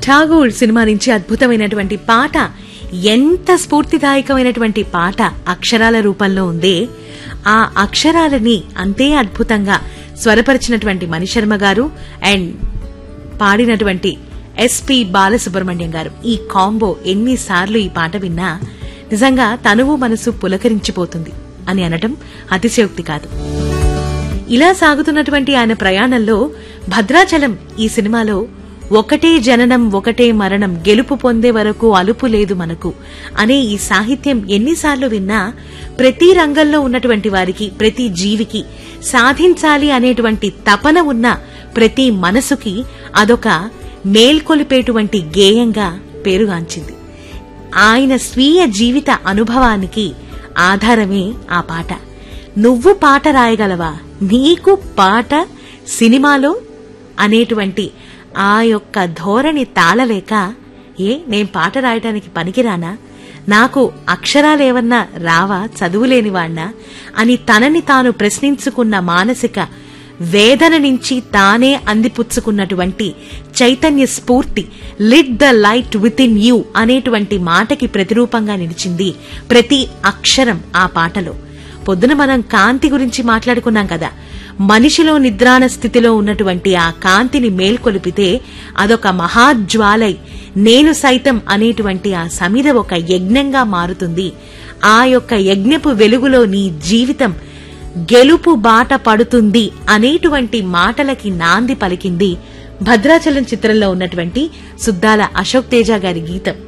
Tagore cinema నుంచి అద్భుతమైనటువంటి పాట ఎంత స్ఫూర్తిదాయకమైనటువంటి పాట అక్షరాల రూపంలో ఉందే ఆ అక్షరాలని అంతే అద్భుతంగా స్వరపరిచినటువంటి మణిశర్మ గారు అండ్ పాడినటువంటి ఎస్పి బాలసుబ్రహ్మణ్యం గారు ఈ కాంబో ఎన్నిసార్లు ఈ పాట విన్నా నిజంగా తనువు మనసు పులకరించిపోతుంది అని అనటం అతిశయోక్తి కాదు ఇలా సాగుతున్నటువంటి ఆయన ప్రయాణంలో భద్రాచలం ఈ సినిమాలో ఒకటే జననం ఒకటే మరణం గెలుపు పొందే వరకు అలుపు లేదు మనకు అనే ఈ సాహిత్యం ఎన్నిసార్లు విన్నా ప్రతి రంగంలో ఉన్నటువంటి వారికి ప్రతి జీవికి సాధించాలి అనేటువంటి తపన ఉన్న ప్రతి మనసుకి అదొక మేల్కొలిపేటువంటి గేయంగా పేరుగాంచింది ఆయన స్వీయ జీవిత అనుభవానికి ఆధారమే ఆ పాట నువ్వు పాట రాయగలవా నీకు పాట సినిమాలో అనేటువంటి ఆ యొక్క ధోరణి తాళలేక ఏ నేను పాట రాయడానికి పనికిరానా నాకు అక్షరాలేవన్నా రావా చదువులేనివాణ్ణా అని తనని తాను ప్రశ్నించుకున్న మానసిక వేదన నుంచి తానే అందిపుచ్చుకున్నటువంటి చైతన్య స్ఫూర్తి lit the light within you అనేటువంటి మాటకి ప్రతిరూపంగా నిలిచింది ప్రతి అక్షరం ఆ పాటలో పొద్దున మనం కాంతి గురించి మాట్లాడుకున్నాం కదా మనిషిలో నిద్రాణ స్థితిలో ఉన్నటువంటి ఆ కాంతిని మేల్కొలిపితే అదొక మహాజ్వాలై నేను సైతం అనేటువంటి ఆ సమిద ఒక యజ్ఞంగా మారుతుంది ఆ యొక్క యజ్ఞపు వెలుగులో నీ జీవితం గెలుపు బాట పడుతుంది అనేటువంటి మాటలకి నాంది పలికింది భద్రాచలం చిత్రంలో ఉన్నటువంటి సుద్దాల అశోక్ తేజ గారి గీతం